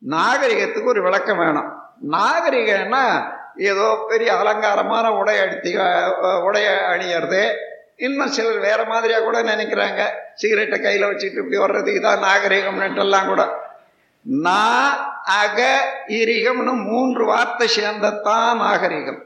நாகரிகத்துக்கு ஒரு விளக்கம் வேணும் நாகரிகம்னா ஏதோ பெரிய அலங்காரமான உடை அடித்தி உடைய அணியறது இன்னும் சிலர் வேற மாதிரியா கூட நினைக்கிறாங்க சிகரெட்டை கையில வச்சுட்டு இப்படி வர்றது இதான் நாகரிகம்னுட்டெல்லாம் கூட நா அக இரிகம்னு மூன்று வார்த்தை சேர்ந்ததான் நாகரிகம்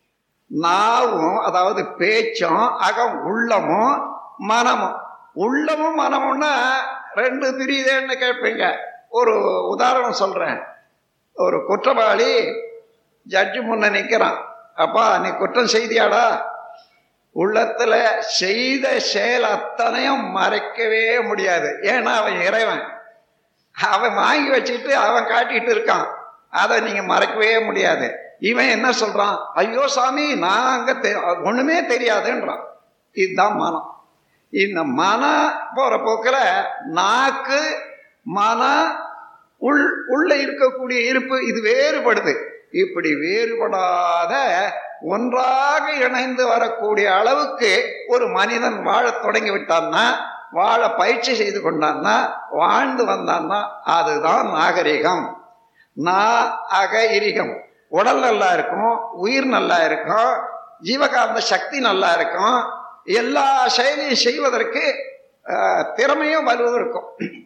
நாவும் அதாவது பேச்சும் அகம் உள்ளமும் மனமும் உள்ளமும் மனமும்னா ரெண்டு பிரியுதேன்னு கேட்பீங்க ஒரு உதாரணம் சொல்றேன் ஒரு குற்றவாளி ஜட்ஜு முன்ன நிற்கிறான் அப்பா நீ குற்றம் செய்தியாடா உள்ளத்துல செய்த செயல் அத்தனையும் மறைக்கவே முடியாது ஏன்னா அவன் இறைவன் அவன் வாங்கி வச்சுட்டு அவன் காட்டிட்டு இருக்கான் அதை நீங்க மறைக்கவே முடியாது இவன் என்ன சொல்றான் ஐயோ சாமி நான் அங்க ஒண்ணுமே தெரியாதுன்றான் இதுதான் மனம் இந்த மன போற போக்கில் நாக்கு மன உள் உள்ள இருக்கக்கூடிய இருப்பு இது வேறுபடுது இப்படி வேறுபடாத ஒன்றாக இணைந்து வரக்கூடிய அளவுக்கு ஒரு மனிதன் வாழத் தொடங்கி விட்டான்னா வாழ பயிற்சி செய்து கொண்டான்னா வாழ்ந்து வந்தான்னா அதுதான் நாகரிகம் நா அக இரிகம் உடல் நல்லா இருக்கும் உயிர் நல்லா இருக்கும் ஜீவகாந்த சக்தி நல்லா இருக்கும் எல்லா செயலையும் செய்வதற்கு திறமையும் வலுவும் இருக்கும்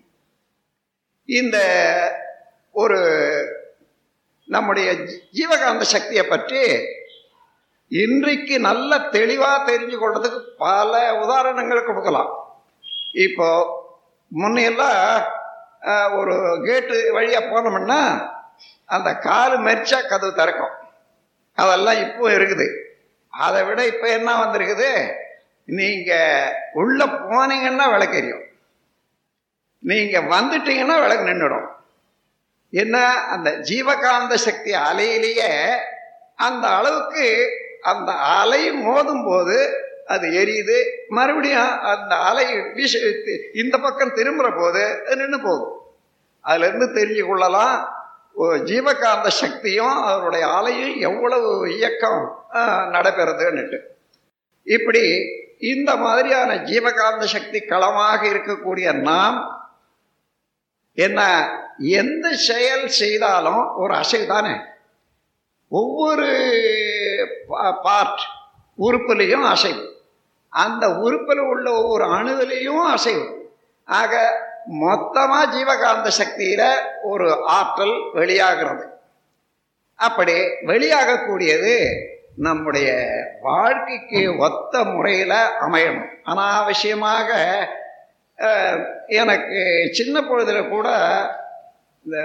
இந்த ஒரு நம்முடைய ஜீவகாந்த சக்தியை பற்றி இன்றைக்கு நல்ல தெளிவா தெரிஞ்சு கொள்றதுக்கு பல உதாரணங்கள் கொடுக்கலாம் இப்போ முன்னையெல்லாம் ஒரு கேட்டு வழியா போனோம்னா அந்த காலு மெரிச்சா கதவு திறக்கும் அதெல்லாம் இப்போ இருக்குது அதை விட இப்போ என்ன வந்திருக்குது நீங்க உள்ள போனீங்கன்னா விளக்கெரியும் நீங்க வந்துட்டீங்கன்னா விளக்கு நின்றுடும் என்ன அந்த ஜீவகாந்த சக்தி அலையிலேயே அந்த அளவுக்கு அந்த அலை மோதும் போது அது எரியுது மறுபடியும் அந்த அலை வீச இந்த பக்கம் திரும்புற போது அது நின்று போகும் அதுல இருந்து தெரிஞ்சு கொள்ளலாம் ஜீவகாந்த சக்தியும் அவருடைய அலையும் எவ்வளவு இயக்கம் நடைபெறுதுன்னுட்டு இப்படி இந்த மாதிரியான ஜீவகாந்த சக்தி களமாக இருக்கக்கூடிய நாம் என்ன எந்த செயல் செய்தாலும் ஒரு அசைவு தானே ஒவ்வொரு பார்ட் உறுப்புலையும் அசைவு அந்த உறுப்பில் உள்ள ஒவ்வொரு அணுவிலையும் அசைவு ஆக மொத்தமா ஜீவகாந்த சக்தியில ஒரு ஆற்றல் வெளியாகிறது அப்படி வெளியாகக்கூடியது நம்முடைய வாழ்க்கைக்கு ஒத்த முறையில அமையணும் அனாவசியமாக எனக்கு சின்ன பொழுதுல கூட இந்த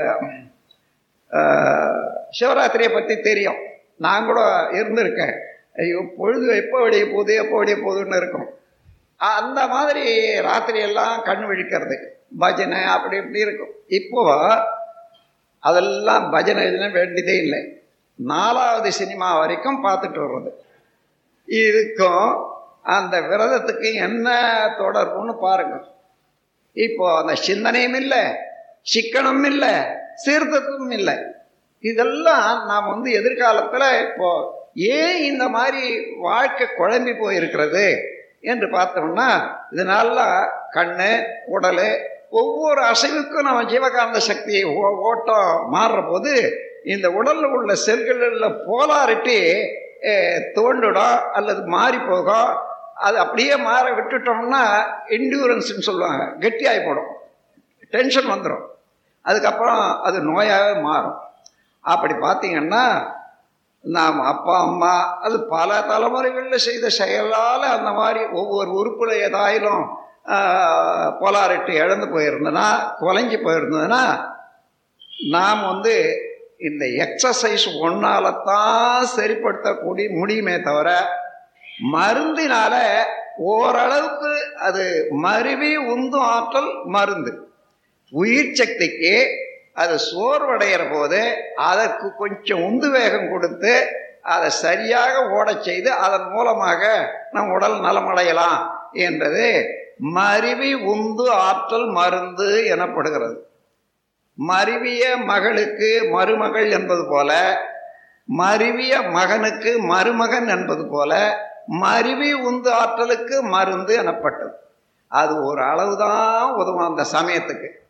சிவராத்திரியை பற்றி தெரியும் நான் கூட இருந்திருக்கேன் ஐயோ பொழுது எப்போ விடிய போகுது எப்போ விடிய போகுதுன்னு இருக்கும் அந்த மாதிரி ராத்திரி எல்லாம் கண் விழிக்கிறது பஜனை அப்படி இப்படி இருக்கும் இப்போ அதெல்லாம் பஜனை வேண்டியதே இல்லை நாலாவது சினிமா வரைக்கும் பார்த்துட்டு வர்றது இதுக்கும் அந்த விரதத்துக்கு என்ன தொடர்புன்னு பாருங்க இப்போ அந்த சிந்தனையும் இல்லை சிக்கனம் இல்லை சீர்திருத்தமும் இல்லை இதெல்லாம் நாம் வந்து எதிர்காலத்தில் இப்போ ஏன் இந்த மாதிரி வாழ்க்கை குழம்பி போயிருக்கிறது என்று பார்த்தோம்னா இதனால கண்ணு உடல் ஒவ்வொரு அசைவுக்கும் நம்ம ஜீவகாந்த சக்தியை ஓட்டம் மாறுற போது இந்த உடலில் உள்ள செல்களில் போலாரிட்டி தோண்டிடும் அல்லது மாறி போகும் அது அப்படியே மாற விட்டுட்டோம்னா என்டூரன்ஸ்னு சொல்லுவாங்க கெட்டியாகி போடும் டென்ஷன் வந்துடும் அதுக்கப்புறம் அது நோயாகவே மாறும் அப்படி பார்த்தீங்கன்னா நாம் அப்பா அம்மா அது பல தலைமுறைகளில் செய்த செயலால் அந்த மாதிரி ஒவ்வொரு உறுப்புல ஏதாயிலும் போலாரிட்டி இழந்து போயிருந்ததுன்னா குலைஞ்சி போயிருந்ததுன்னா நாம் வந்து இந்த எக்ஸசைஸ் ஒன்னால தான் சரிப்படுத்தக்கூடிய முடியுமே தவிர மருந்தினால ஓரளவுக்கு அது மருவி உந்தும் ஆற்றல் மருந்து உயிர் சக்திக்கு அது சோர்வடைகிற போது அதற்கு கொஞ்சம் உந்து வேகம் கொடுத்து அதை சரியாக ஓடச் செய்து அதன் மூலமாக நம் உடல் நலமடையலாம் என்றது மருவி உந்து ஆற்றல் மருந்து எனப்படுகிறது மருவிய மகளுக்கு மருமகள் என்பது போல மருவிய மகனுக்கு மருமகன் என்பது போல மருவி உந்து ஆற்றலுக்கு மருந்து எனப்பட்டது அது ஒரு அளவுதான் உதவும் அந்த சமயத்துக்கு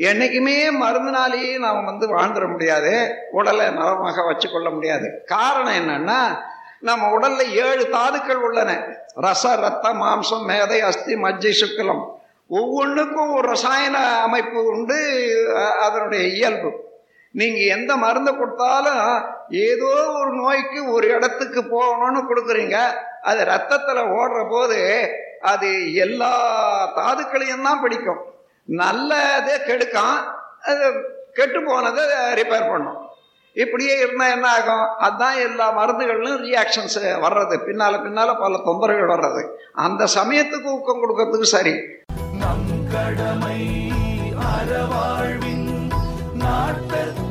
என்னைக்குமே மருந்தினாலேயே நாம் வந்து வாழ்ந்துட முடியாது உடலை நலமாக வச்சுக்கொள்ள முடியாது காரணம் என்னன்னா நம்ம உடல்ல ஏழு தாதுக்கள் உள்ளன ரச ரத்த மாம்சம் மேதை அஸ்தி மஜ்ஜை சுக்கலம் ஒவ்வொன்றுக்கும் ஒரு ரசாயன அமைப்பு உண்டு அதனுடைய இயல்பு நீங்க எந்த மருந்தை கொடுத்தாலும் ஏதோ ஒரு நோய்க்கு ஒரு இடத்துக்கு போகணும்னு கொடுக்குறீங்க அது ரத்தத்துல ஓடுற போது அது எல்லா தாதுக்களையும் தான் பிடிக்கும் நல்லதே கெடுக்கும் அது கெட்டு போனதை ரிப்பேர் பண்ணும் இப்படியே இருந்தால் என்ன ஆகும் அதுதான் எல்லா மருந்துகளிலும் ரியாக்ஷன்ஸ் வர்றது பின்னால பின்னால பல தொந்தரவுகள் வர்றது அந்த சமயத்துக்கு ஊக்கம் கொடுக்கறதுக்கு சரி நம் கடமை அறவாழ்வின் நாட்டத்தை